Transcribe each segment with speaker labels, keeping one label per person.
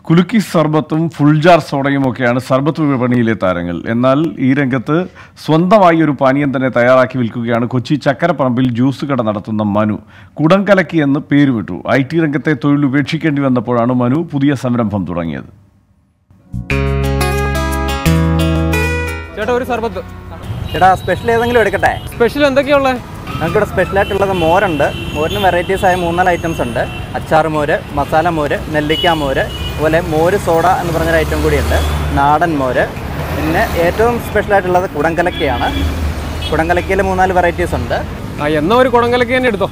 Speaker 1: കുലുക്കി സർബത്തും ഫുൾജാർ സോഡയും ഒക്കെയാണ് സർബത്ത് വിപണിയിലെ താരങ്ങൾ എന്നാൽ ഈ രംഗത്ത് സ്വന്തമായി ഒരു പാനീയം തന്നെ തയ്യാറാക്കി വിൽക്കുകയാണ് കൊച്ചി ചക്കരപ്പറമ്പിൽ ജ്യൂസ് കട നടത്തുന്ന മനു കുടംകലക്കി എന്ന് പേരുവിട്ടു ഐ ടി രംഗത്തെ തൊഴിൽ ഉപേക്ഷിക്കേണ്ടി വന്നപ്പോഴാണ് മനു പുതിയ സംരംഭം തുടങ്ങിയത്
Speaker 2: ചേട്ടാ ഒരു സർബത്ത്
Speaker 3: ചേട്ടാ സ്പെഷ്യൽ ഏതെങ്കിലും എടുക്കട്ടെ
Speaker 2: സ്പെഷ്യൽ എന്തൊക്കെയുള്ളത്
Speaker 3: നമുക്കിവിടെ സ്പെഷ്യലായിട്ടുള്ളത് മോരുണ്ട് മോരിന് വെറൈറ്റീസ് ആയ മൂന്നാല് ഐറ്റംസ് ഉണ്ട് അച്ചാർ മോര് മസാല മോര് നെല്ലിക്ക മോര് അതുപോലെ മോര് സോഡ എന്ന് പറഞ്ഞൊരു ഐറ്റം കൂടിയുണ്ട് നാടൻ മോര് പിന്നെ ഏറ്റവും സ്പെഷ്യലായിട്ടുള്ളത് കുടംകലക്കയാണ് കുടംകലക്കയിൽ മൂന്നാല് വെറൈറ്റീസ് ഉണ്ട്
Speaker 2: ആ എന്നാ ഒരു കുടങ്കലക്ക് തന്നെ എടുത്തോ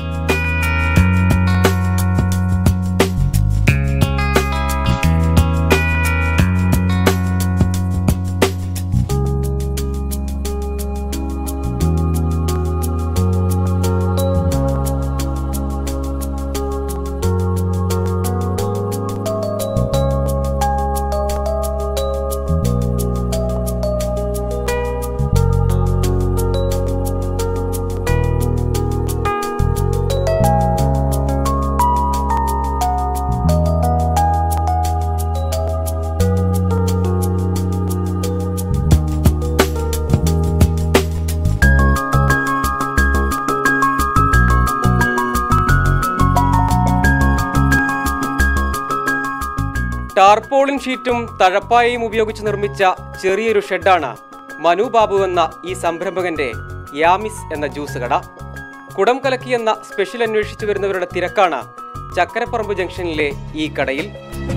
Speaker 2: ടാർപോളിൻ ഷീറ്റും തഴപ്പായയും ഉപയോഗിച്ച് നിർമ്മിച്ച ചെറിയൊരു ഷെഡാണ് മനു ബാബു എന്ന ഈ സംരംഭകന്റെ യാമിസ് എന്ന ജ്യൂസ് കട കുടം കലക്കി എന്ന സ്പെഷ്യൽ അന്വേഷിച്ചു വരുന്നവരുടെ തിരക്കാണ് ചക്കരപ്പറമ്പ് ജംഗ്ഷനിലെ ഈ കടയിൽ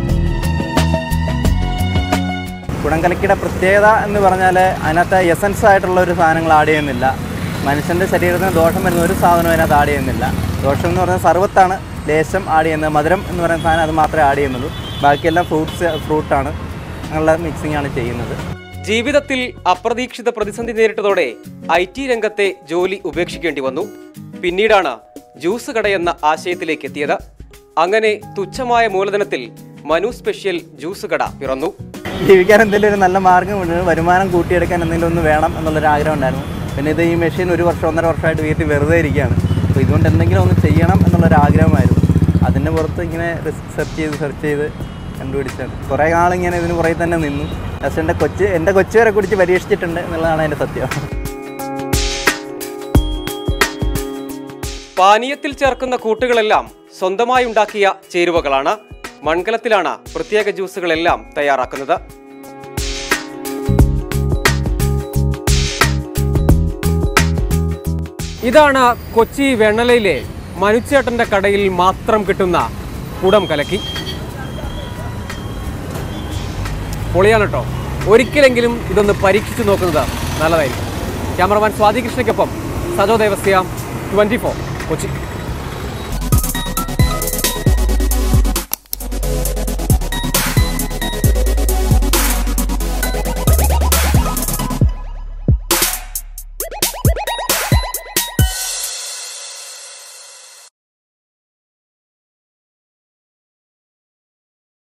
Speaker 3: കുടംകലക്കയുടെ പ്രത്യേകത എന്ന് പറഞ്ഞാൽ അതിനകത്ത് എസൻസ് ആയിട്ടുള്ള ഒരു സാധനങ്ങൾ ആഡ് ചെയ്യുന്നില്ല മനുഷ്യൻ്റെ ശരീരത്തിന് ദോഷം വരുന്ന ഒരു സാധനവും അതിനകത്ത് ആഡ് ചെയ്യുന്നില്ല ദോഷം എന്ന് പറഞ്ഞാൽ സർവത്താണ് ലേശം ആഡ് ചെയ്യുന്നത് മധുരം എന്ന് പറയുന്ന സാധനം അത് മാത്രമേ ആഡ് ചെയ്യുന്നുള്ളൂ ബാക്കിയെല്ലാം ഫ്രൂട്ട്സ് ഫ്രൂട്ടാണ് അങ്ങനെയുള്ള മിക്സിംഗ് ആണ് ചെയ്യുന്നത്
Speaker 2: ജീവിതത്തിൽ അപ്രതീക്ഷിത പ്രതിസന്ധി നേരിട്ടതോടെ ഐ ടി രംഗത്തെ ജോലി ഉപേക്ഷിക്കേണ്ടി വന്നു പിന്നീടാണ് ജ്യൂസ് കടയെന്ന ആശയത്തിലേക്ക് എത്തിയത് അങ്ങനെ തുച്ഛമായ മൂലധനത്തിൽ മനു സ്പെഷ്യൽ ജ്യൂസ് കട പിറന്നു
Speaker 3: ജീവിക്കാൻ എന്തെങ്കിലും ഒരു നല്ല മാർഗ്ഗം ഉണ്ട് വരുമാനം കൂട്ടിയെടുക്കാൻ എന്തെങ്കിലും ഒന്ന് വേണം എന്നുള്ളൊരു ആഗ്രഹം ഉണ്ടായിരുന്നു പിന്നെ ഇത് ഈ മെഷീൻ ഒരു വർഷം ഒന്നര വർഷമായിട്ട് വീട്ടിൽ വെറുതെ ഇരിക്കുകയാണ് അപ്പോൾ ഇതുകൊണ്ട് എന്തെങ്കിലും ഒന്ന് ചെയ്യണം എന്നുള്ളൊരു ആഗ്രഹമായിരുന്നു അതിൻ്റെ പുറത്ത് ഇങ്ങനെ സെർച്ച് ചെയ്ത് സെർച്ച് ചെയ്ത് കണ്ടുപിടിച്ചാണ് കുറേ നാളിങ്ങനെ ഇതിന് പുറകെ തന്നെ നിന്നു പക്ഷേ എൻ്റെ കൊച്ച് എൻ്റെ കൊച്ചു വരെ കുടിച്ച് പരീക്ഷിച്ചിട്ടുണ്ട് എന്നുള്ളതാണ് അതിൻ്റെ സത്യം
Speaker 2: പാനീയത്തിൽ ചേർക്കുന്ന കൂട്ടുകളെല്ലാം സ്വന്തമായി ഉണ്ടാക്കിയ ചേരുവകളാണ് മൺകലത്തിലാണ് പ്രത്യേക ജ്യൂസുകളെല്ലാം തയ്യാറാക്കുന്നത് ഇതാണ് കൊച്ചി വെണ്ണലയിലെ മനുച്ചേട്ടന്റെ കടയിൽ മാത്രം കിട്ടുന്ന കുടം കലക്കി പൊളിയാണ് കേട്ടോ ഒരിക്കലെങ്കിലും ഇതൊന്ന് പരീക്ഷിച്ചു നോക്കുന്നത് നല്ലതായിരിക്കും ക്യാമറമാൻ സ്വാതി കൃഷ്ണയ്ക്കൊപ്പം സജോ ദേവസ്യ ട്വന്റി ഫോർ കൊച്ചി